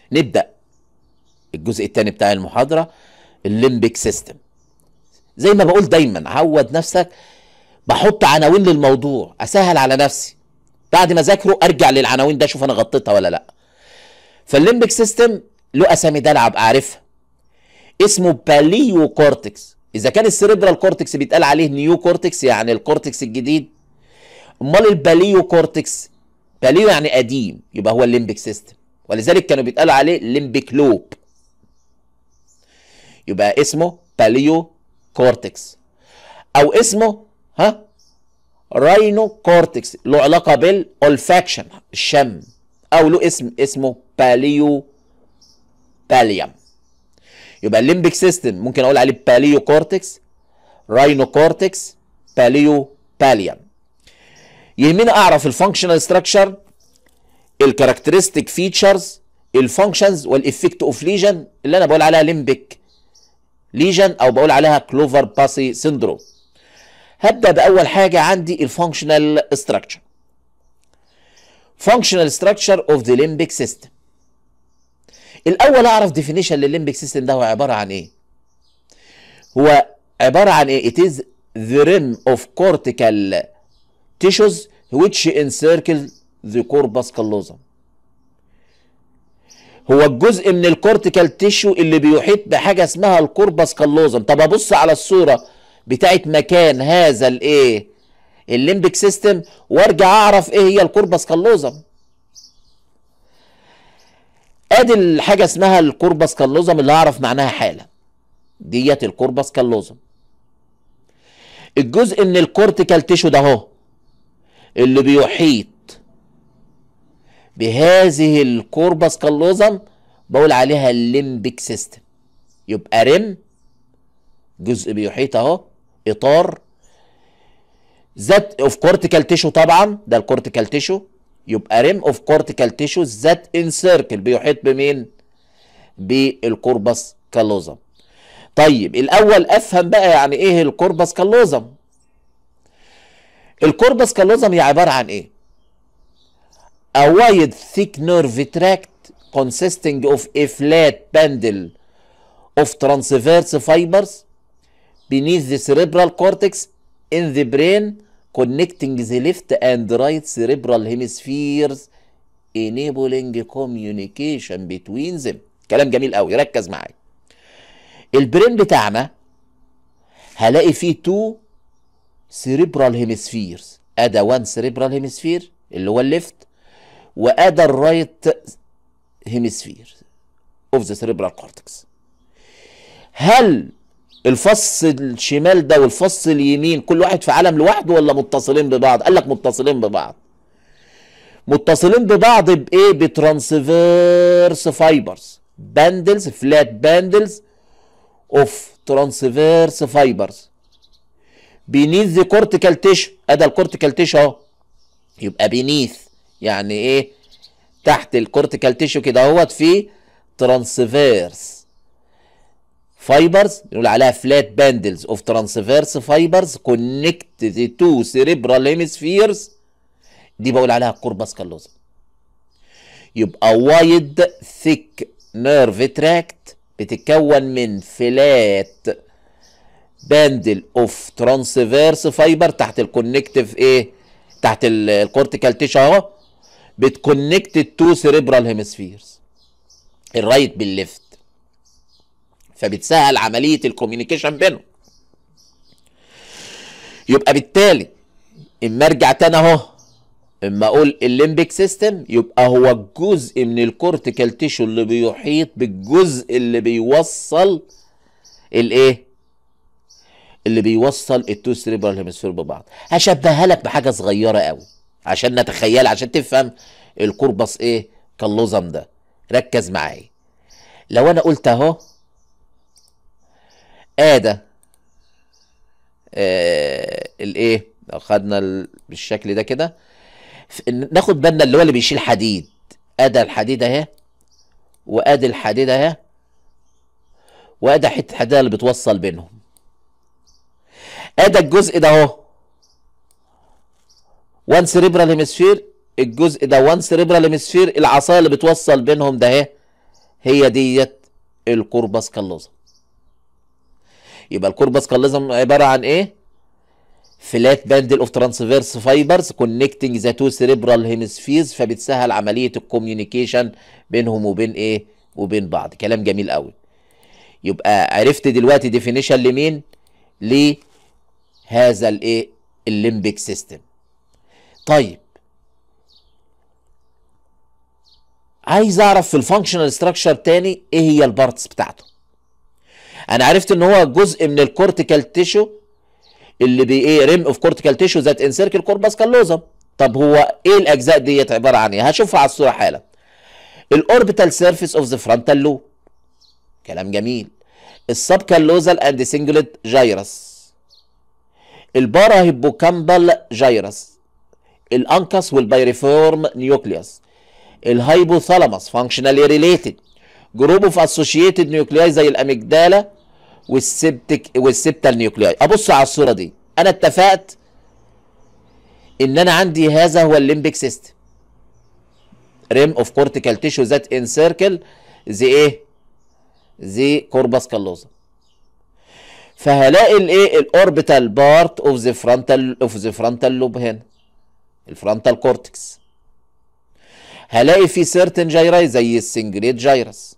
نبدا الجزء الثاني بتاع المحاضره الليمبيك سيستم زي ما بقول دايما عود نفسك بحط عناوين للموضوع اسهل على نفسي بعد ما اذاكره ارجع للعناوين ده اشوف انا غطيتها ولا لا فالليمبيك سيستم له اسامي ده العب اعرفها اسمه باليو كورتكس اذا كان السيريبرال كورتكس بيتقال عليه نيو كورتكس يعني الكورتكس الجديد امال الباليو كورتكس باليو يعني قديم يبقى هو الليمبيك سيستم ولذلك كانوا بيتقالوا عليه ليمبيك لوب يبقى اسمه باليو كورتكس او اسمه ها راينو كورتكس له علاقه بالاولفاكشن الشم او له اسم اسمه باليو باليوم يبقى الليمبيك سيستم ممكن اقول عليه باليو كورتكس راينو كورتكس باليو باليوم يهمني اعرف الفانكشنال ستراكشر الكاركترستيك فيتشرز الفانكشنز والافكت اوف ليجن اللي انا بقول عليها ليمبيك ليجن او بقول عليها كلوفر باسي سيندروم هبدا باول حاجه عندي الفانكشنال ستراكشر functional structure of the limbic system الاول اعرف definition للليمبيك سيستم ده هو عباره عن ايه هو عباره عن ايه it is the rim of cortical tissues which encircle the corpus callosum هو الجزء من الكورتيكال تيشو اللي بيحيط بحاجه اسمها الكوربس كالوزم طب ابص على الصوره بتاعت مكان هذا الايه الليمبيك سيستم وارجع اعرف ايه هي الكوربس كالوزم ادي الحاجه اسمها الكوربس كالوزم اللي اعرف معناها حالا ديت الكوربس كالوزم الجزء من الكورتيكال تيشو ده اهو اللي بيحيط بهذه الكوربس كالوزم بقول عليها الليمبيك سيستم يبقى رم جزء بيحيط اهو اطار ذات اوف كورتيكال تيشو طبعا ده الكورتيكال تيشو يبقى ريم اوف كورتيكال تيشو ذات انسيركل بيحيط بمين بالكوربس كالوزم طيب الاول افهم بقى يعني ايه الكوربس كالوزم الكوربس كالوزم هي عباره عن ايه a wide thick nerve tract consisting of a flat bundle of transverse fibers beneath the cerebral cortex in the brain connecting the left and right cerebral hemispheres enabling communication between them كلام جميل قوي ركز معايا البرين بتاعنا هلاقي فيه تو cerebral hemispheres ادا وان cerebral hemisphere اللي هو الليفت وادا الرايت هيمسفير اوف ذا cerebral cortex هل الفص الشمال ده والفص اليمين كل واحد في عالم لوحده ولا متصلين ببعض قال لك متصلين ببعض متصلين ببعض بايه بترانسفيرس فايبرز باندلز فلات باندلز اوف ترانسفيرس فايبرز بينيث ذا كورتيكال تيشو ادي الكورتيكال تيشو اهو يبقى بينيث يعني ايه تحت الكورتيكال تيشو كده اهوت في ترانسفيرس فايبرز بنقول عليها فلات باندلز اوف ترانسفيرس فايبرز كونكت ذا تو سيريبرال هيمسفيرز دي بقول عليها كوربس كالوزم يبقى وايد ثيك نيرف تراكت بتتكون من فلات باندل اوف ترانسفيرس فايبر تحت الكونكتيف ايه تحت الكورتيكال تيشو اهو بتكونكت التو سيريبرال هيمسفيرز الرايت بالليفت فبتسهل عمليه الكوميونيكيشن بينهم يبقى بالتالي اما ارجع تاني اهو اما اقول الليمبيك سيستم يبقى هو الجزء من الكورتيكال تيشو اللي بيحيط بالجزء اللي بيوصل الايه اللي بيوصل التو سيريبرال هيمسفير ببعض هشبهها لك بحاجه صغيره قوي عشان نتخيل عشان تفهم الكوربس ايه كاللوزم ده ركز معايا لو انا قلت اهو ادا آه الايه لو خدنا ال- بالشكل ده كده ف- ناخد بالنا اللي هو اللي بيشيل حديد ادا الحديد اهي وادي الحديد اهي وادي حته الحديد اللي بتوصل بينهم ادي الجزء ده اهو وان سيريبرال هيمسفير الجزء ده وان سيريبرال هيمسفير العصايه اللي بتوصل بينهم ده اهي هي ديت الكوربس كاللوزم يبقى الكوربس كاللوزم عباره عن ايه فلات باندل اوف ترانسفيرس فايبرز كونكتنج ذا تو سيريبرال هيمسفيرز فبتسهل عمليه الكوميونيكيشن بينهم وبين ايه وبين بعض كلام جميل قوي يبقى عرفت دلوقتي ديفينيشن لمين لهذا الايه الليمبيك سيستم طيب عايز اعرف في الفانكشنال ستراكشر تاني ايه هي البارتس بتاعته انا عرفت ان هو جزء من الكورتيكال تيشو اللي بي ايه ريم اوف كورتيكال تيشو ذات انسيركل كوربس كالوزم طب هو ايه الاجزاء ديت عباره عن ايه هشوفها على الصوره حالا الاوربيتال سيرفيس اوف ذا فرونتال لوب كلام جميل السب كالوزال اند سنجلت جايرس البارا هيبوكامبال جايرس الانكس والبايريفورم نيوكليوس الهايبوثالاموس فانكشنالي ريليتد جروب اوف اسوشيتد نيوكلياي زي الاميجدالا والسبتك والسبتال نيوكلياي ابص على الصوره دي انا اتفقت ان انا عندي هذا هو الليمبيك سيستم ريم اوف كورتيكال تيشو ذات انسيركل زي ايه زي كوربس كالوزا فهلاقي الايه الاوربيتال بارت اوف ذا فرونتال اوف ذا فرونتال لوب هنا الفرونتال كورتكس هلاقي في سيرتن جايراي زي السنجريت جايرس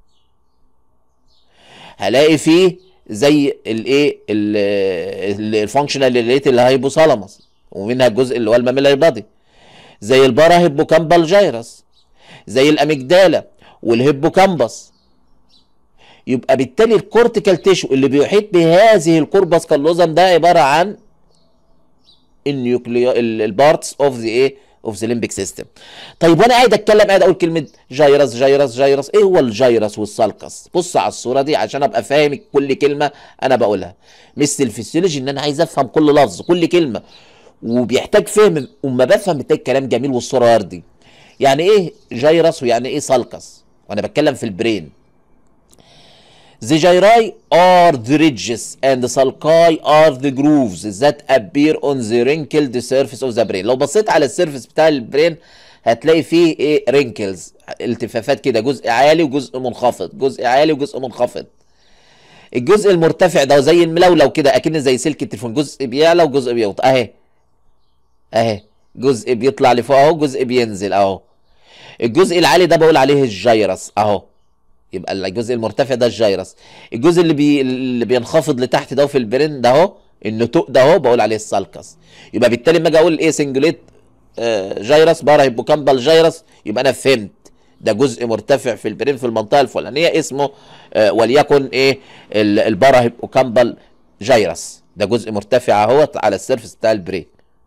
هلاقي فيه زي الايه الفانكشنال ريليت الهايبوثالاموس ومنها الجزء اللي هو الماميلاري بادي زي البارا هيبوكامبال جايرس زي الاميجدالا والهيبوكامبس يبقى بالتالي الكورتيكال تيشو اللي بيحيط بهذه الكوربس كالوزم ده عباره عن النيوكليا البارتس اوف ذا ايه اوف ذا ليمبيك سيستم طيب وانا قاعد اتكلم قاعد اقول كلمه جايرس جايرس جايرس ايه هو الجايرس والسالكس بص على الصوره دي عشان ابقى فاهم كل كلمه انا بقولها مثل الفسيولوجي ان انا عايز افهم كل لفظ كل كلمه وبيحتاج فهم وما بفهم محتاج كلام جميل والصوره وردي يعني ايه جايرس ويعني ايه سالكس وانا بتكلم في البرين The gyri are the ridges and the sulci are the grooves that appear on the wrinkled surface of the brain. لو بصيت على السيرفيس بتاع البرين هتلاقي فيه ايه رينكلز التفافات كده جزء عالي وجزء منخفض جزء عالي وجزء منخفض الجزء المرتفع ده زي الملولو كده اكن زي سلك التليفون جزء بيعلى وجزء بيوطى اهي اهي جزء بيطلع لفوق اهو جزء بينزل اهو الجزء العالي ده بقول عليه الجيرس اهو يبقى الجزء المرتفع ده الجيرس الجزء اللي بي اللي بينخفض لتحت ده في البرين ده اهو النتوء ده اهو بقول عليه السالكس يبقى بالتالي لما اجي اقول ايه سنجليت آه جيرس بارا هيبوكامبال جيرس يبقى انا فهمت ده جزء مرتفع في البرين في المنطقه الفلانيه اسمه آه وليكن ايه البارا هيبوكامبال جيرس ده جزء مرتفع اهوت على السيرفس بتاع البرين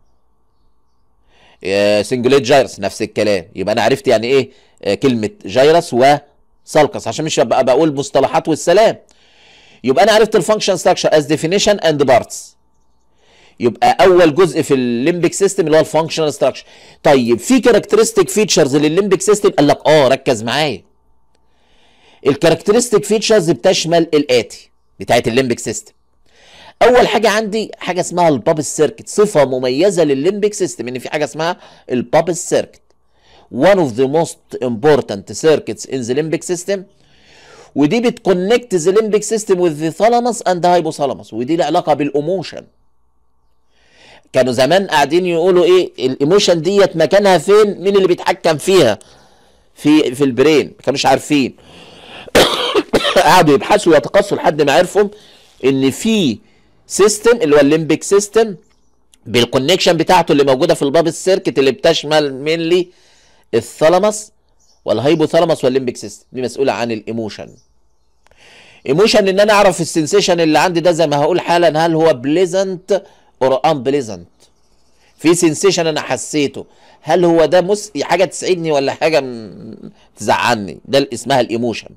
آه سنجليت جيرس نفس الكلام يبقى انا عرفت يعني ايه آه كلمه جيرس و سالكس عشان مش هبقى بقول مصطلحات والسلام يبقى انا عرفت الفانكشن ستراكشر از ديفينيشن اند بارتس يبقى اول جزء في الليمبيك سيستم اللي هو الفانكشنال ستراكشر طيب في كاركترستيك فيتشرز للليمبيك سيستم قال لك اه ركز معايا الكاركترستيك فيتشرز بتشمل الاتي بتاعت الليمبيك سيستم اول حاجه عندي حاجه اسمها البابس سيركت صفه مميزه للليمبيك سيستم ان في حاجه اسمها البابس سيركت one of the most important circuits in the limbic system ودي بتكونكت the limbic system with the thalamus and the hypothalamus ودي لها علاقه بالايموشن كانوا زمان قاعدين يقولوا ايه الايموشن ديت مكانها فين مين اللي بيتحكم فيها في في البرين ما كانوش عارفين قعدوا يبحثوا ويتقصوا لحد ما عرفوا ان في سيستم اللي هو الليمبيك سيستم بالكونكشن بتاعته اللي موجوده في الباب السيركت اللي بتشمل مينلي الثالاموس والهايبوثالاموس والليمبيك سيستم دي مسؤوله عن الايموشن ايموشن ان انا اعرف السنسيشن اللي عندي ده زي ما هقول حالا هل هو بليزنت اور ان بليزنت في سنسيشن انا حسيته هل هو ده مس... حاجه تسعدني ولا حاجه م... تزعلني ده اللي اسمها الايموشن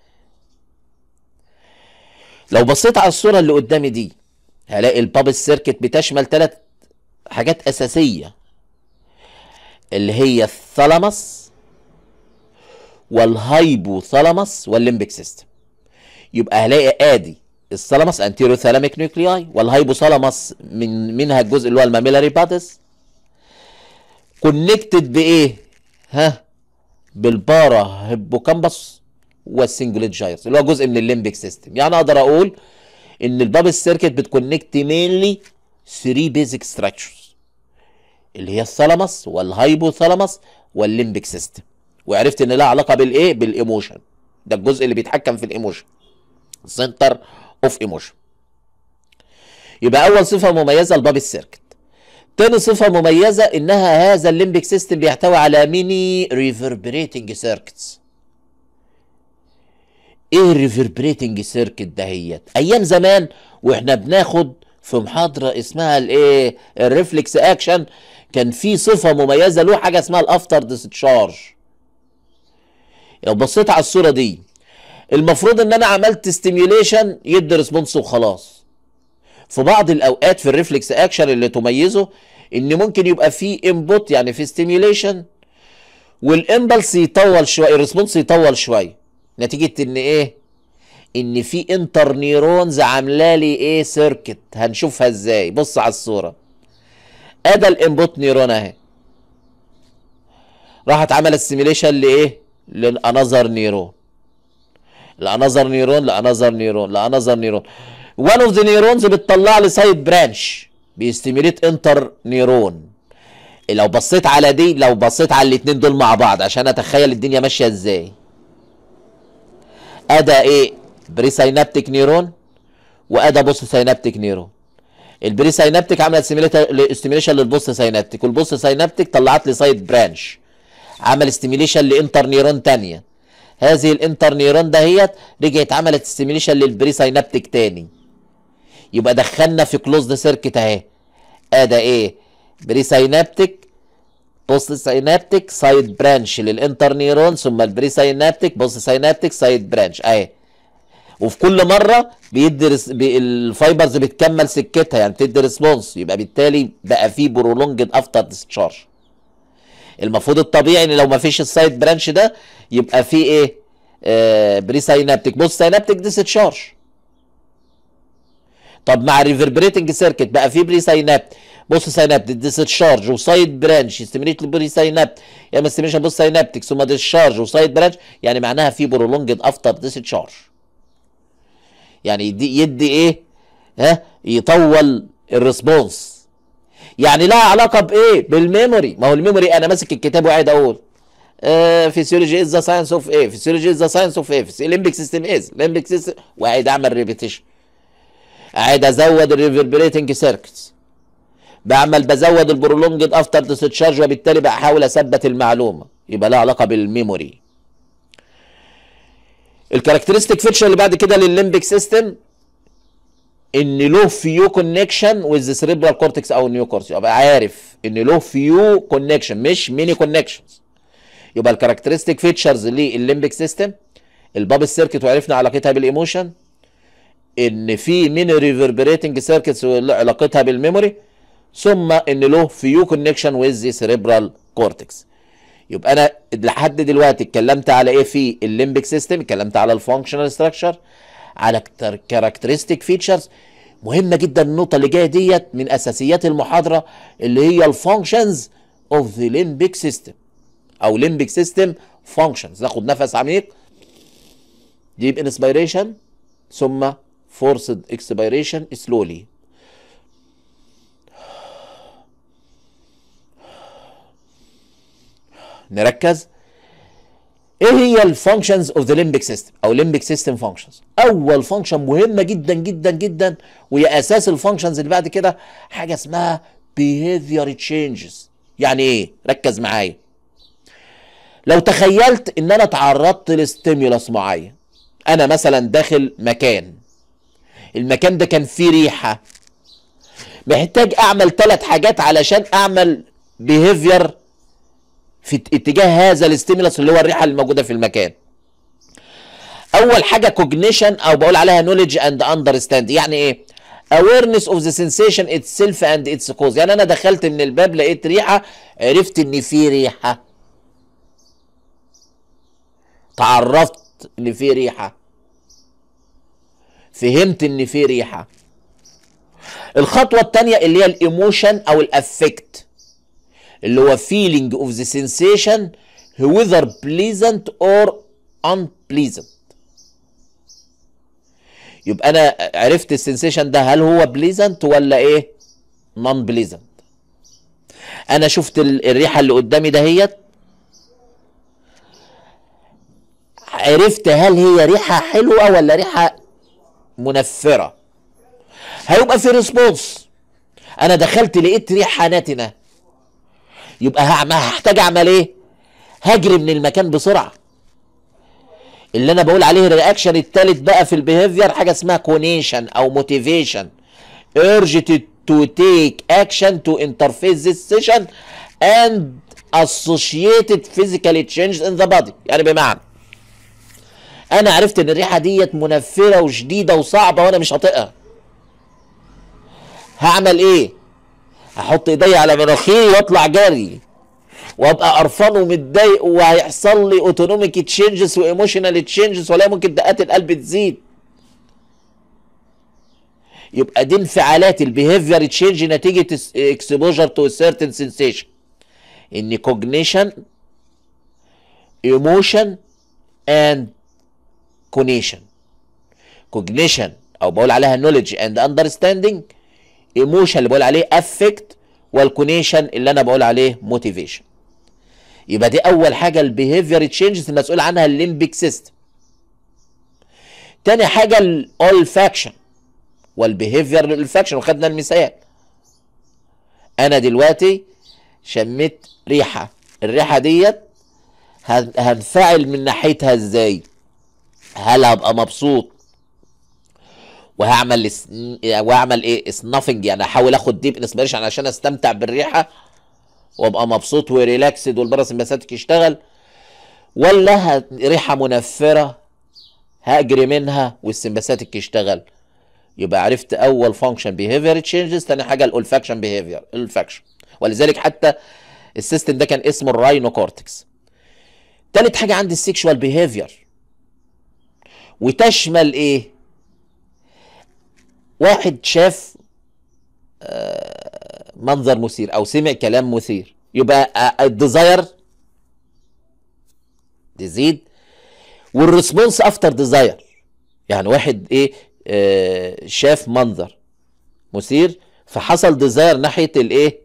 لو بصيت على الصوره اللي قدامي دي هلاقي البابس سيركت بتشمل ثلاث حاجات اساسيه اللي هي الثالاموس والهايبوثالاموس والليمبيك سيستم يبقى هلاقي ادي الثالاموس انتيرو ثالاميك نيوكلياي والهايبوثالاموس من منها الجزء اللي هو الماميلاري باتس كونكتد بايه ها بالبارا هيبوكامبس والسنجوليت جايرز اللي هو جزء من الليمبيك سيستم يعني اقدر اقول ان البابل سيركت بتكونكت مينلي 3 بيزك ستراكشرز اللي هي الثالاموس والهايبوثالاموس والليمبيك سيستم وعرفت ان لها علاقه بالايه بالايموشن ده الجزء اللي بيتحكم في الايموشن سنتر اوف ايموشن يبقى اول صفه مميزه البابل سيركت تاني صفة مميزة إنها هذا الليمبيك سيستم بيحتوي على ميني ريفربريتنج سيركتس. إيه الريفربريتنج سيركت دهيت؟ أيام زمان وإحنا بناخد في محاضرة اسمها الإيه؟ الريفلكس أكشن كان في صفة مميزة له حاجة اسمها الأفتر ديسشارج. لو بصيت على الصورة دي المفروض إن أنا عملت ستيميوليشن يدي ريسبونس وخلاص. في بعض الاوقات في الريفلكس اكشن اللي تميزه ان ممكن يبقى في انبوت يعني في ستيميوليشن والامبلس يطول شويه الريسبونس يطول شويه نتيجه ان ايه ان في انتر نيرونز عامله لي ايه سيركت هنشوفها ازاي بص على الصوره ادى الانبوت نيرون اهي راحت عملت ستيميوليشن لايه لانذر نيرون لانذر نيرون لانذر نيرون لانذر نيرون وان اوف ذا نيرونز بتطلع لي سايد برانش بيستيميليت انتر نيرون لو بصيت على دي لو بصيت على الاثنين دول مع بعض عشان اتخيل الدنيا ماشيه ازاي ادا ايه بري ساينابتيك نيرون وادا بوست ساينابتيك نيرون البري ساينابتيك عملت ستيميليشن للبوست ساينابتيك والبوست ساينابتيك طلعت لي سايد برانش عمل ستيميليشن لانتر نيرون تانية هذه الانتر نيرون دهيت رجعت عملت ستيميليشن للبري ساينابتيك تاني يبقى دخلنا في كلوزد سيركت اهي ادا ايه بري ساينابتيك بوست ساينابتيك سايد برانش للانتر نيرون ثم البري ساينابتيك بوست ساينابتيك سايد برانش اهي وفي كل مره بيدي رس... بي... الفايبرز بتكمل سكتها يعني بتدي ريسبونس يبقى بالتالي بقى في برولونجد افتر ديسشارج المفروض الطبيعي ان لو ما فيش السايد برانش ده يبقى في ايه آه بري ساينابتيك بوست ساينابتيك ديسشارج طب مع الريفربريتنج سيركت بقى في بري ساينابت بص ساينابت ديسشارج وسايد برانش يستمريت البري ساينابت يا اما استيميشن بص ساينابتك ثم ديسشارج وسايد برانش يعني معناها في برولونجد افتر ديسشارج يعني يدي, يدي ايه ها يطول الريسبونس يعني لها علاقه بايه بالميموري ما هو الميموري انا ماسك الكتاب وقاعد اقول فيسيولوجي از ذا ساينس اوف ايه فيسيولوجي از ذا ساينس اوف ايه الليمبيك سيستم از الليمبيك سيستم وقاعد اعمل ريبيتيشن قاعد ازود الريفربريتنج سيركتس بعمل بزود البرولونجد افتر ديسشارج وبالتالي بحاول اثبت المعلومه يبقى لها علاقه بالميموري الكاركترستيك فيتشر اللي بعد كده للليمبيك سيستم ان له فيو كونكشن وذ سيريبرال كورتكس او النيو كورتكس يبقى عارف ان له فيو كونكشن مش ميني كونكشنز يبقى الكاركترستيك فيتشرز للليمبيك سيستم البابل سيركت وعرفنا علاقتها بالايموشن ان في ميني ريفربريتنج سيركتس وعلاقتها بالميموري ثم ان له فيو كونكشن ويز سيريبرال كورتكس يبقى انا لحد دلوقتي اتكلمت على ايه في الليمبيك سيستم اتكلمت على الفانكشنال ستراكشر على كاركترستيك فيتشرز مهمه جدا النقطه اللي جايه ديت من اساسيات المحاضره اللي هي الفانكشنز اوف ذا ليمبيك سيستم او ليمبيك سيستم فانكشنز ناخد نفس عميق ديب انسبيريشن ثم forced expiration slowly نركز ايه هي الفانكشنز اوف ذا ليمبيك سيستم او ليمبيك سيستم فانكشنز اول فانكشن مهمه جدا جدا جدا وهي اساس الفانكشنز اللي بعد كده حاجه اسمها behavior changes يعني ايه ركز معايا لو تخيلت ان انا تعرضت لستيمولس معين انا مثلا داخل مكان المكان ده كان فيه ريحه محتاج اعمل ثلاث حاجات علشان اعمل بيهيفير في اتجاه هذا الاستيمولس اللي هو الريحه اللي موجوده في المكان اول حاجه كوجنيشن او بقول عليها نوليدج اند اندرستاند يعني ايه awareness of the sensation itself and its cause يعني انا دخلت من الباب لقيت ريحه عرفت ان في ريحه تعرفت ان في ريحه فهمت ان في ريحه الخطوه الثانيه اللي هي الايموشن او الافكت اللي هو feeling of the sensation whether pleasant or unpleasant يبقى انا عرفت السنسيشن ده هل هو بليزنت ولا ايه نون بليزنت انا شفت ال- الريحه اللي قدامي دهيت عرفت هل هي ريحه حلوه ولا ريحه منفره هيبقى في ريسبونس انا دخلت لقيت ريحه نتنه يبقى هعمل هحتاج اعمل ايه هجري من المكان بسرعه اللي انا بقول عليه الرياكشن الثالث بقى في البيهيفير حاجه اسمها كونيشن او موتيفيشن urged to take action to interface this session and associated physical change in the body يعني بمعنى انا عرفت ان الريحه ديت منفره وشديده وصعبه وانا مش هطيقها هعمل ايه هحط ايدي على مناخيري واطلع جري وابقى قرفان ومتضايق وهيحصل لي اوتونوميك تشينجز وايموشنال تشينجز ولا ممكن دقات القلب تزيد يبقى دي انفعالات البيهيفير تشينج نتيجه اكسبوجر تو سيرتن سensation ان كوجنيشن ايموشن اند كونيشن كوجنيشن او بقول عليها نوليدج اند اندرستاندينج ايموشن اللي بقول عليه افكت والكونيشن اللي انا بقول عليه موتيفيشن يبقى دي اول حاجه البيهيفير تشينجز المسؤول عنها الليمبيك سيستم تاني حاجه الاولفاكشن والبيهيفير الفاكشن وخدنا المثال انا دلوقتي شميت ريحه الريحه ديت هن- هنفعل من ناحيتها ازاي هل هبقى مبسوط وهعمل اس... واعمل ايه سنافنج يعني احاول اخد ديب انسبيريشن عشان استمتع بالريحه وابقى مبسوط وريلاكسد والباراسمباثيك يشتغل ولا ه- ريحه منفره هاجري منها والسمباثيك يشتغل يبقى عرفت اول فانكشن بيهيفير تشينجز تاني حاجه الاولفاكشن بيهيفير الفاكشن ولذلك حتى السيستم ده كان اسمه الراينو كورتكس تالت حاجه عندي السيكشوال بيهيفير وتشمل ايه واحد شاف آه، منظر مثير او سمع كلام مثير يبقى الديزاير تزيد والريسبونس افتر ديزاير يعني واحد ايه آه شاف منظر مثير فحصل ديزاير ناحيه الايه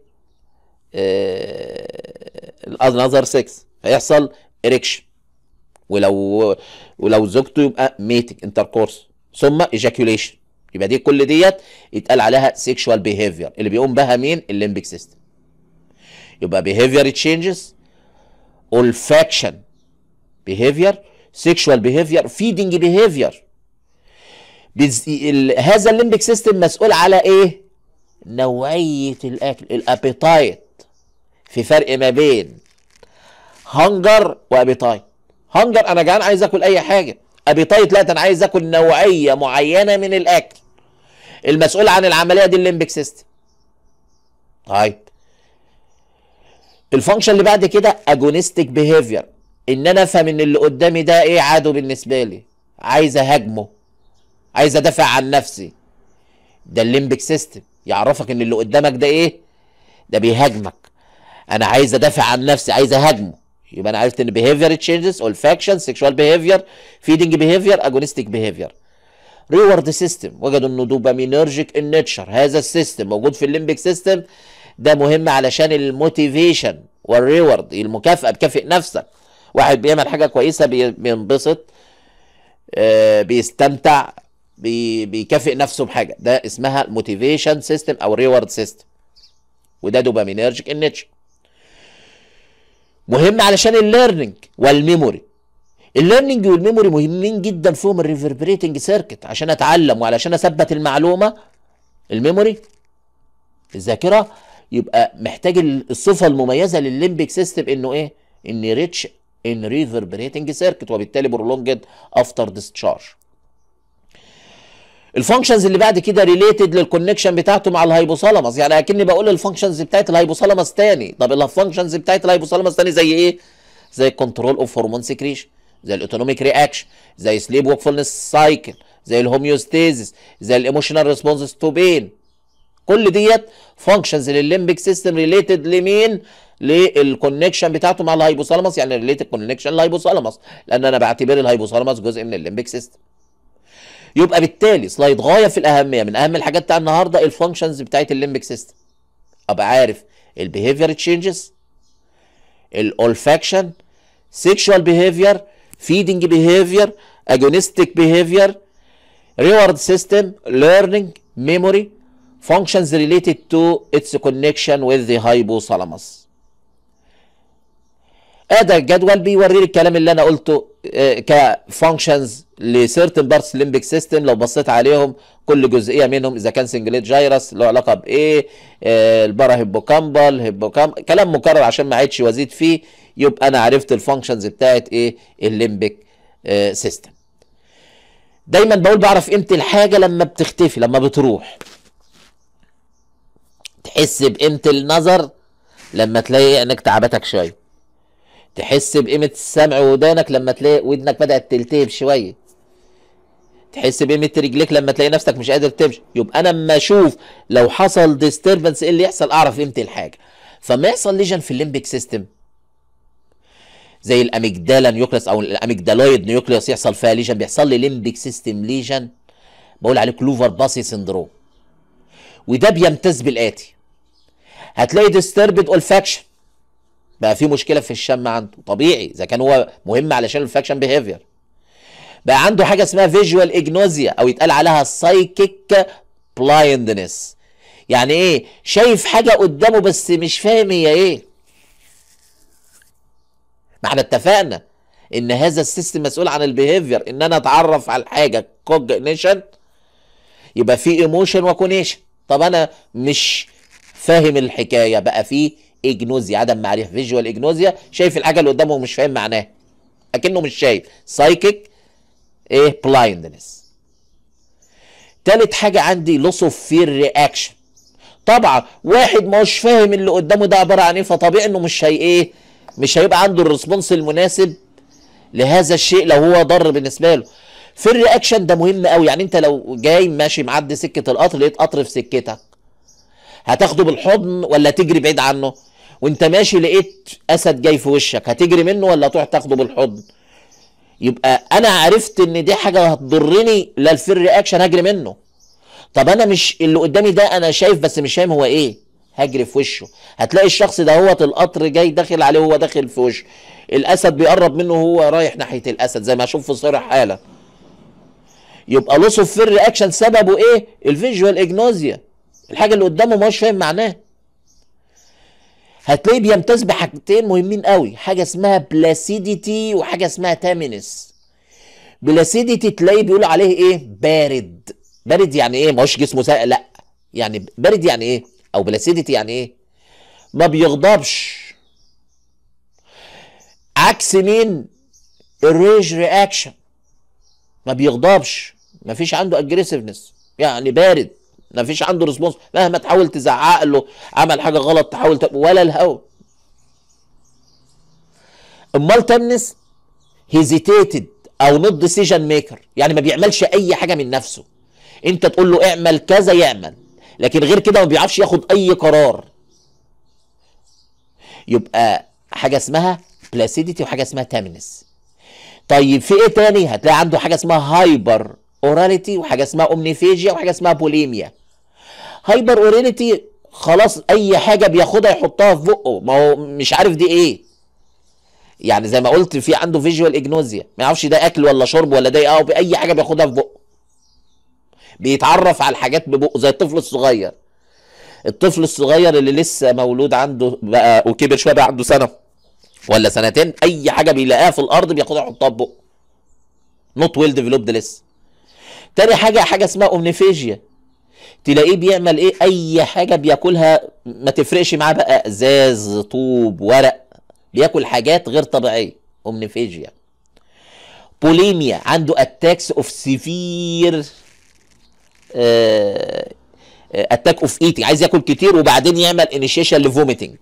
آه النظر 6 هيحصل اريكشن ولو ولو زوجته يبقى ميتنج انتركورس ثم ايجاكيوليشن يبقى دي كل ديت يتقال عليها سيكشوال بيهيفير اللي بيقوم بها مين الليمبيك سيستم يبقى بيهيفير تشينجز olfaction behavior sexual behavior feeding behavior بز... ال... هذا الليمبيك سيستم مسؤول على ايه نوعية الاكل الابيتايت في فرق ما بين هنجر وابيتايت هنجر انا جعان عايز اكل اي حاجة ابيتايت لا ده انا عايز اكل نوعية معينة من الاكل المسؤول عن العملية دي الليمبيك سيستم طيب الفانكشن اللي بعد كده اجونستيك بيهيفير ان انا افهم ان اللي قدامي ده ايه عدو بالنسبه لي عايز اهاجمه عايز ادافع عن نفسي ده الليمبيك سيستم يعرفك ان اللي قدامك ده ايه ده بيهاجمك انا عايز ادافع عن نفسي عايز اهاجمه يبقى انا عرفت ان behavior changes olfaction sexual behavior feeding behavior agonistic behavior ريورد سيستم وجدوا انه دوبامينرجيك النيتشر هذا السيستم موجود في الليمبيك سيستم ده مهم علشان الموتيفيشن والريورد المكافأة بكافئ نفسك واحد بيعمل حاجة كويسة بي- بينبسط آه، بيستمتع بي- بيكافئ نفسه بحاجة ده اسمها موتيفيشن سيستم او ريورد سيستم وده دوبامينرجيك النيتشر مهم علشان الليرنينج والميموري الليرنينج والميموري مهمين جدا فيهم الريفربريتنج سيركت عشان اتعلم وعلشان اثبت المعلومه الميموري الذاكره يبقى محتاج الصفه المميزه للليمبيك سيستم انه ايه ان ريتش ان ريفربريتنج سيركت وبالتالي برولونجد افتر ديسشارج الفانكشنز اللي بعد كده ريليتد للكونكشن بتاعته مع الهايبوثالاموس يعني اكني بقول الفانكشنز بتاعت الهايبوثالاموس تاني طب الفانكشنز بتاعت الهايبوثالاموس تاني زي ايه زي الكنترول اوف هرمون سكريشن زي الاوتونوميك رياكشن زي سليب ووكفولنس سايكل زي الهوميوستيزيس زي الايموشنال ريسبونسز تو بين كل ديت فانكشنز للليمبيك سيستم ريليتد لمين للكونكشن بتاعته مع الهايبوثالاموس يعني ريليتد كونكشن للهايبوثالاموس لان انا بعتبر الهايبوثالاموس جزء من الليمبيك سيستم يبقى بالتالي سلايد غايه في الاهميه من اهم الحاجات بتاع النهارده الفانكشنز بتاعت الليمبك سيستم ابقى عارف البيهيفير تشينجز الاولفاكشن سيكشوال بيهيفير فيدنج بيهيفير اجونستيك بيهيفير reward system learning memory functions related to its connection with the hypothalamus ادي الجدول بيوري لي الكلام اللي انا قلته كفانكشنز لسيرتن بارتس ليمبيك سيستم لو بصيت عليهم كل جزئيه منهم اذا كان سنجليت جايرس له علاقه بايه آه البارا هيبوكامبال هيبوكام كلام مكرر عشان ما عيدش وازيد فيه يبقى انا عرفت الفانكشنز بتاعت ايه الليمبيك آه سيستم دايما بقول بعرف قيمه الحاجه لما بتختفي لما بتروح تحس بقيمه النظر لما تلاقي عينك تعبتك شويه تحس بقيمه السمع ودانك لما تلاقي ودنك بدات تلتهب شويه تحس بقيمه رجليك لما تلاقي نفسك مش قادر تمشي يبقى انا اما اشوف لو حصل ديستربنس ايه اللي يحصل اعرف قيمه الحاجه فما يحصل ليجن في الليمبيك سيستم زي الاميجدالا نيوكليس او الاميجدالويد نيوكليس يحصل فيها ليجن بيحصل لي ليمبيك سيستم ليجن بقول عليه كلوفر باسي سندروم وده بيمتاز بالاتي هتلاقي ديستربد اولفاكشن بقى في مشكله في الشم عنده طبيعي اذا كان هو مهم علشان الفاكشن بيهيفير بقى عنده حاجه اسمها فيجوال اجنوزيا او يتقال عليها سايكيك بلايندنس يعني ايه شايف حاجه قدامه بس مش فاهم هي ايه ما احنا اتفقنا ان هذا السيستم مسؤول عن البيهيفير ان انا اتعرف على الحاجه كوجنيشن يبقى في ايموشن وكونيشن طب انا مش فاهم الحكايه بقى في اجنوزيا عدم معرفه فيجوال اجنوزيا شايف الحاجه اللي قدامه ومش فاهم معناها اكنه مش شايف سايكيك ايه بلايندنس تالت حاجه عندي لوس اوف فير رياكشن طبعا واحد مش فاهم اللي قدامه ده عباره عن ايه فطبيعي انه مش هي ايه مش هيبقى عنده الريسبونس المناسب لهذا الشيء لو هو ضر بالنسبه له في الرياكشن ده مهم قوي يعني انت لو جاي ماشي معدي سكه القطر لقيت قطر في سكتك هتاخده بالحضن ولا تجري بعيد عنه وانت ماشي لقيت اسد جاي في وشك هتجري منه ولا تروح تاخده بالحضن يبقى انا عرفت ان دي حاجه هتضرني لا الفير رياكشن هجري منه طب انا مش اللي قدامي ده انا شايف بس مش فاهم هو ايه هجري في وشه هتلاقي الشخص ده هو القطر جاي داخل عليه وهو داخل في وشه الاسد بيقرب منه وهو رايح ناحيه الاسد زي ما اشوف في صورة حاله يبقى لوس اوف فير رياكشن سببه ايه الفيجوال اجنوزيا الحاجه اللي قدامه ما هوش فاهم معناها هتلاقيه بيمتاز بحاجتين مهمين قوي حاجه اسمها بلاسيديتي وحاجه اسمها تامينس بلاسيديتي تلاقيه بيقولوا عليه ايه بارد بارد يعني ايه ما هوش جسمه ساقع لا يعني بارد يعني ايه او بلاسيديتي يعني ايه ما بيغضبش عكس مين الريج رياكشن ما بيغضبش ما فيش عنده اجريسيفنس يعني بارد ما فيش عنده ريسبونس مهما تحاول تزعق له عمل حاجه غلط تحاول ت... ولا الهوا امال تمنس هيزيتيتد او نوت ديسيجن ميكر يعني ما بيعملش اي حاجه من نفسه انت تقول له اعمل كذا يعمل لكن غير كده ما بيعرفش ياخد اي قرار يبقى حاجه اسمها بلاسيديتي وحاجه اسمها تامنس طيب في ايه تاني هتلاقي عنده حاجه اسمها هايبر اوراليتي وحاجه اسمها اومنيفيجيا وحاجه اسمها بوليميا هايبر اوراليتي خلاص اي حاجه بياخدها يحطها في بقه ما هو مش عارف دي ايه يعني زي ما قلت في عنده فيجوال اجنوزيا ما يعرفش ده اكل ولا شرب ولا ده ايه او اي حاجه بياخدها في بقه بيتعرف على الحاجات ببقه زي الطفل الصغير الطفل الصغير اللي لسه مولود عنده بقى وكبر شويه بقى عنده سنه ولا سنتين اي حاجه بيلاقيها في الارض بياخدها يحطها في بقه نوت ويل ديفلوبد لسه تاني حاجه حاجه اسمها اومنيفيجيا تلاقيه بيعمل ايه اي حاجه بياكلها ما تفرقش معاه بقى ازاز طوب ورق بياكل حاجات غير طبيعيه اومنيفيجيا بوليميا عنده اتاكس اوف سيفير اتاك اوف ايتنج عايز ياكل كتير وبعدين يعمل انيشيشن لفوميتنج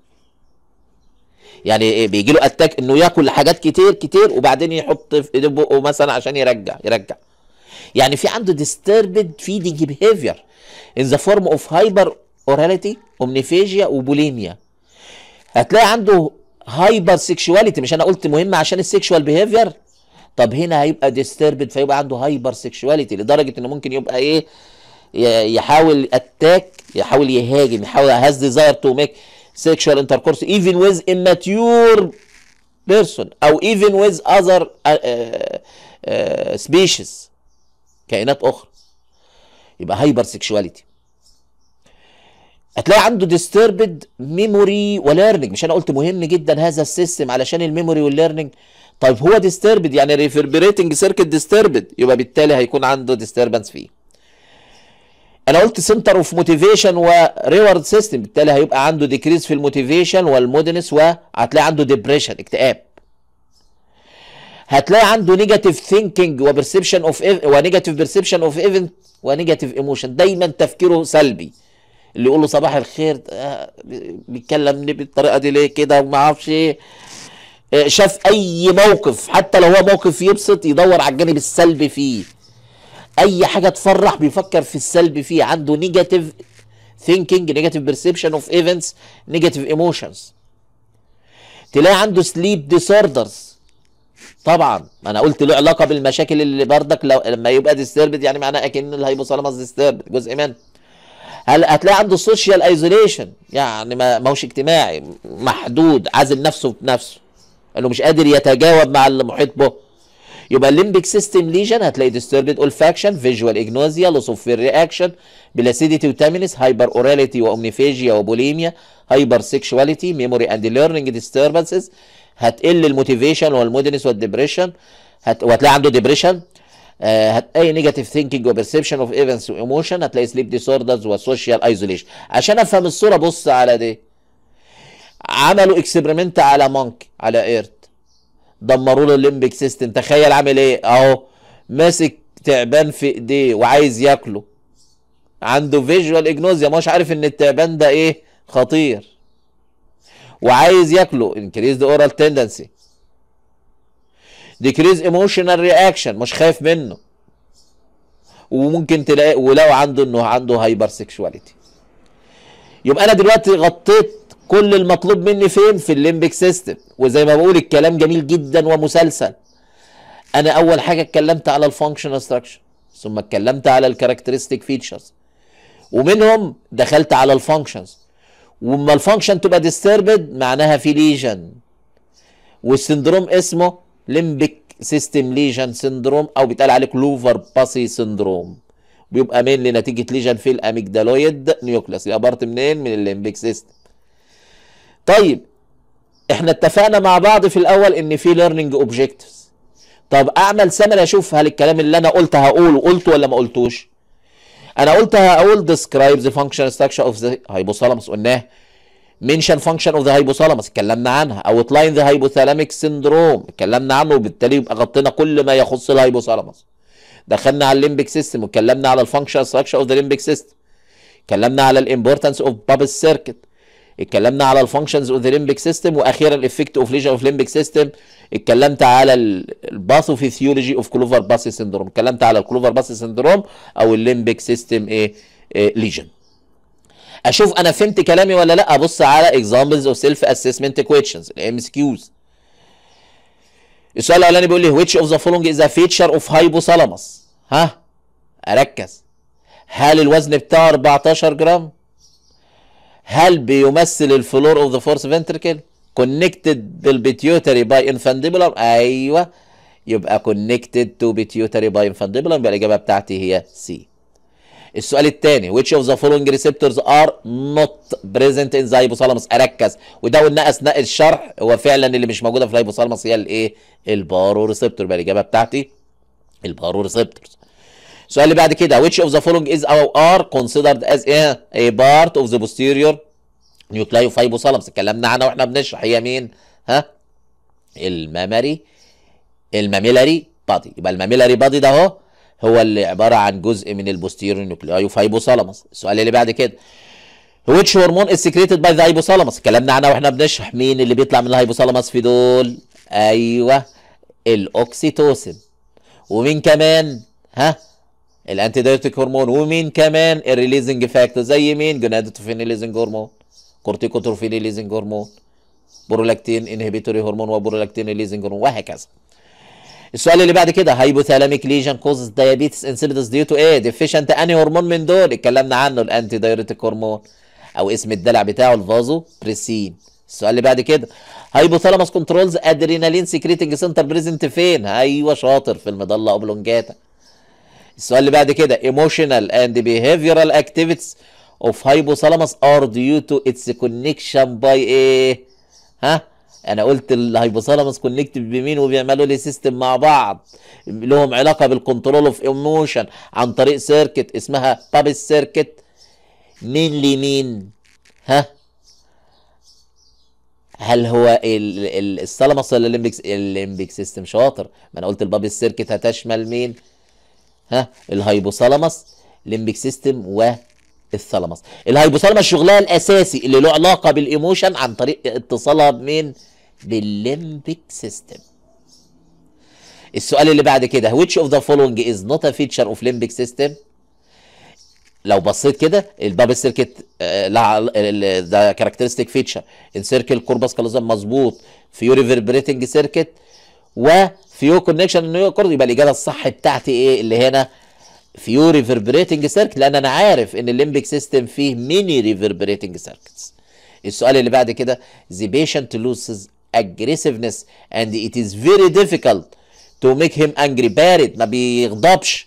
يعني إيه بيجي له اتاك انه ياكل حاجات كتير كتير وبعدين يحط في ايده بقه مثلا عشان يرجع يرجع يعني في عنده disturbed feeding behavior in the form of hyper orality omniphagia وبوليميا هتلاقي عنده هايبر سيكشواليتي مش انا قلت مهم عشان السيكشوال بيهيفير طب هنا هيبقى ديستربد فيبقى عنده هايبر سيكشواليتي لدرجه انه ممكن يبقى ايه ي- يحاول اتاك يحاول يهاجم يحاول هاز ديزاير تو ميك sexual intercourse even with immature person او even with other uh, uh, uh, species كائنات اخرى يبقى هايبر سيكشواليتي هتلاقي عنده disturbed memory وليرنينج مش انا قلت مهم جدا هذا السيستم علشان الميموري والليرنينج طيب هو disturbed يعني ريفربريتنج سيركت disturbed يبقى بالتالي هيكون عنده disturbance فيه انا قلت سنتر اوف موتيفيشن وريورد سيستم بالتالي هيبقى عنده ديكريز في الموتيفيشن والمودنس وهتلاقي عنده ديبريشن اكتئاب هتلاقي عنده نيجاتيف ثينكينج وبرسبشن اوف ونيجاتيف برسبشن اوف ايفنت ونيجاتيف ايموشن دايما تفكيره سلبي اللي يقول له صباح الخير آه، بيتكلمني بالطريقه دي ليه كده وما اعرفش ايه آه، شاف اي موقف حتى لو هو موقف يبسط يدور على الجانب السلبي فيه اي حاجه تفرح بيفكر في السلب فيه عنده نيجاتيف ثينكينج نيجاتيف بيرسبشن اوف ايفنتس نيجاتيف ايموشنز تلاقي عنده سليب ديسوردرز طبعا ما انا قلت له علاقه بالمشاكل اللي بردك لو لما يبقى ديستربد يعني معناه اكن الهايبوثالاموس ديستربد جزء منه هل هتلاقي عنده سوشيال ايزوليشن يعني ما ما هوش اجتماعي محدود عازل نفسه بنفسه انه مش قادر يتجاوب مع المحيط به يبقى الليمبيك سيستم ليجن هتلاقي ديستربد اولفاكشن فيجوال اجنوزيا لوس اوف رياكشن بلاسيديتي وتامينس هايبر اوراليتي واومنيفيجيا وبوليميا هايبر سيكشواليتي ميموري اند ليرنينج ديستربنسز هتقل الموتيفيشن والمودنس والدبريشن هت... وهتلاقي عنده ديبريشن آه هتلاقي نيجاتيف ثينكينج وبرسبشن اوف ايفنتس وايموشن هتلاقي سليب ديسوردرز وسوشيال ايزوليشن عشان افهم الصوره بص على دي عملوا اكسبيرمنت على مونك على ايرت دمروا له الليمبيك سيستم تخيل عامل ايه اهو ماسك تعبان في ايديه وعايز ياكله عنده فيجوال اجنوزيا مش عارف ان التعبان ده ايه خطير وعايز ياكله increased oral tendency decrease emotional reaction مش خايف منه وممكن تلاقي ولو عنده انه عنده هايبر سيكشواليتي يبقى انا دلوقتي غطيت كل المطلوب مني فين في الليمبيك سيستم وزي ما بقول الكلام جميل جدا ومسلسل انا اول حاجه اتكلمت على الفانكشنال ستراكشر ثم اتكلمت على الكاركترستيك فيتشرز ومنهم دخلت على الفانكشنز واما الفانكشن تبقى ديستربد معناها في ليجن والسندروم اسمه ليمبيك سيستم ليجن سندروم او بيتقال عليه كلوفر باسي سندروم بيبقى مين لنتيجه ليجن في الاميجدالويد نيوكلاس يبقى بارت منين من الليمبيك سيستم طيب احنا اتفقنا مع بعض في الاول ان في ليرنينج اوبجكتيفز طب اعمل سمري اشوف هل الكلام اللي انا قلت هقوله قلته ولا ما قلتوش انا قلت هقول describe the function structure of the hypothalamus قلناه mention function of the hypothalamus اتكلمنا عنها outline the hypothalamic syndrome اتكلمنا عنه وبالتالي يبقى غطينا كل ما يخص الهايبوثالاموس دخلنا على الليمبيك سيستم واتكلمنا على الفانكشن structure of the limbic system اتكلمنا على الامبورتنس اوف بابل سيركت اتكلمنا على الفانكشنز اوف ذا ليمبيك سيستم واخيرا الافكت اوف ليجن اوف ليمبيك سيستم اتكلمت على الباثوفيسيولوجي اوف كلوفر باسي سندروم اتكلمت على الكلوفر باسي سندروم او الليمبيك سيستم ايه, إيه ليجن اشوف انا فهمت كلامي ولا لا ابص على examples of self assessment questions الام اس كيوز السؤال الاولاني بيقول لي which of the following is a feature of hypothalamus ها اركز هل الوزن بتاعه 14 جرام هل بيمثل الفلور اوف ذا فورس فنتركل كونكتد بالبيتيوتري باي انفانديبولم ايوه يبقى كونكتد تو بيتيوتري باي انفانديبولم يبقى الاجابه بتاعتي هي سي السؤال الثاني which of the following receptors are not present in the hypothalamus اركز وده قلنا اثناء الشرح هو فعلا اللي مش موجوده في الهايبوثالاموس هي الايه البارو ريسبتور يبقى الاجابه بتاعتي البارو ريسبتورز السؤال اللي بعد كده which of the following is or are considered as a, a part of the posterior nuclei of hypothalamus اتكلمنا عنها واحنا بنشرح هي مين ها المامري الماميلاري بادي يبقى الماميلاري بادي ده اهو هو اللي عباره عن جزء من البوستيريور نيوكلياي اوف hypothalamus السؤال اللي بعد كده which hormone is secreted by the hypothalamus اتكلمنا عنها واحنا بنشرح مين اللي بيطلع من الهايبوثالاموس في دول ايوه الاوكسيتوسين ومين كمان ها الانتيدايرتيك هرمون ومين كمان الريليزنج فاكتور زي مين جونادوتروفينيليزنج هرمون كورتيكوتروفينيليزنج هرمون برولاكتين انهبيتوري هرمون وبرولاكتين ريليزنج هرمون وهكذا السؤال اللي بعد كده هايبوثالاميك ليجن كوزز دايابيتس انسيلدس ديو تو ايه ديفيشنت انهي هرمون من دول اتكلمنا عنه الانتي دايوريتيك هرمون او اسم الدلع بتاعه الفازو بريسين السؤال اللي بعد كده هايبوثالاموس كنترولز ادرينالين سكريتنج سنتر بريزنت فين ايوه شاطر في المضله اوبلونجاتا السؤال اللي بعد كده emotional and behavioral activities of hypothalamus are due to its connection by ايه ها انا قلت الهايبوثالاموس كونكتد بمين وبيعملوا لي سيستم مع بعض لهم علاقه بالكنترول اوف ايموشن عن طريق سيركت اسمها بابس سيركت مين لمين ها هل هو ال- ال- الثالاموس ولا الليمبيك الليمبيك سيستم شاطر ما انا قلت البابس سيركت هتشمل مين ها الهايبوثالاموس ليمبيك سيستم والثالاموس الهايبوثالاموس شغلها الاساسي اللي له علاقه بالايموشن عن طريق اتصالها بمين بالليمبيك سيستم السؤال اللي بعد كده which of the following is not a feature of limbic system لو بصيت كده الباب سيركت ده كاركترستيك فيتشر انسيركل كوربس كالوزم مظبوط فيو ريفربريتنج سيركت وفيو كونكشن نيو كورد يبقى الاجابه الصح بتاعتي ايه اللي هنا فيو ريفربريتنج سيركت لان انا عارف ان الليمبيك سيستم فيه ميني ريفربريتنج سيركتس السؤال اللي بعد كده the patient loses aggressiveness and it is very difficult to make him angry بارد ما بيغضبش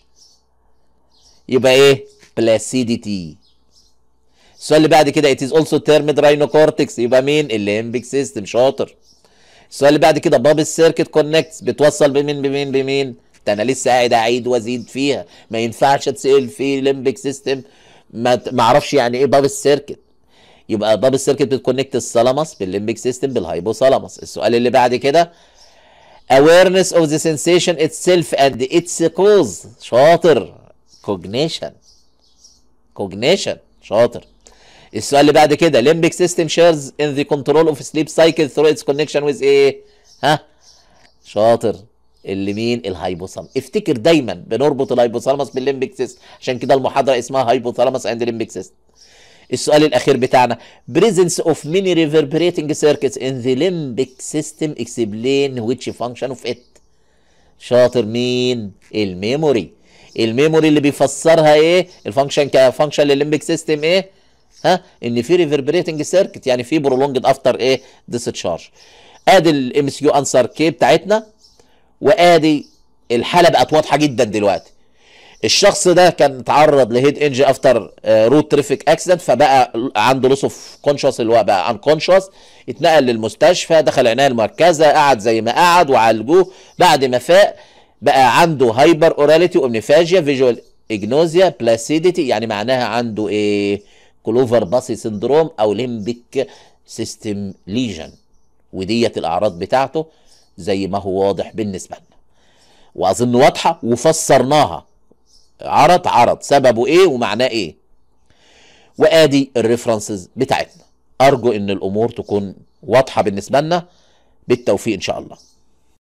يبقى ايه بلاسيديتي السؤال اللي بعد كده it is also termed rhinocortex يبقى مين الليمبيك سيستم شاطر السؤال اللي بعد كده باب السيركت كونكتس بتوصل بمين بمين بمين ده انا لسه قاعد اعيد وازيد فيها ما ينفعش اتسال في ليمبيك سيستم ما ما اعرفش يعني ايه باب السيركت يبقى باب السيركت بتكونكت الثالاموس بالليمبيك سيستم بالهايبوثالاموس السؤال اللي بعد كده awareness of the sensation itself and its cause شاطر cognition cognition شاطر السؤال اللي بعد كده limbic system shares in the control of sleep cycle through its connection with ايه ها شاطر اللي مين الهايبوثالاموس افتكر دايما بنربط الهايبوثالاموس بالليمبيك سيستم عشان كده المحاضره اسمها هايبوثالاموس اند ليمبيك سيستم السؤال الاخير بتاعنا presence of many reverberating circuits in the limbic system explain which function of it شاطر مين الميموري الميموري اللي بيفسرها ايه الفانكشن كفانكشن للليمبيك سيستم ايه ها ان في ريفربريتنج سيركت يعني في برولونجد افتر ايه ديسشارج ادي الام اس كيو انسر كي بتاعتنا وادي الحاله بقت واضحه جدا دلوقتي الشخص ده كان اتعرض لهيد انج افتر روت تريفيك اكسيدنت فبقى عنده لوس اوف كونشس اللي هو بقى انكونشس اتنقل للمستشفى دخل عنايه المركزه قعد زي ما قعد وعالجوه بعد ما فاق بقى عنده هايبر اوراليتي اومنيفاجيا فيجوال اجنوزيا بلاسيديتي يعني معناها عنده ايه كلوفر باسي سندروم او ليمبيك سيستم ليجن وديت الاعراض بتاعته زي ما هو واضح بالنسبه لنا واظن واضحه وفسرناها عرض عرض سببه ايه ومعناه ايه وادي الريفرنسز بتاعتنا ارجو ان الامور تكون واضحه بالنسبه لنا بالتوفيق ان شاء الله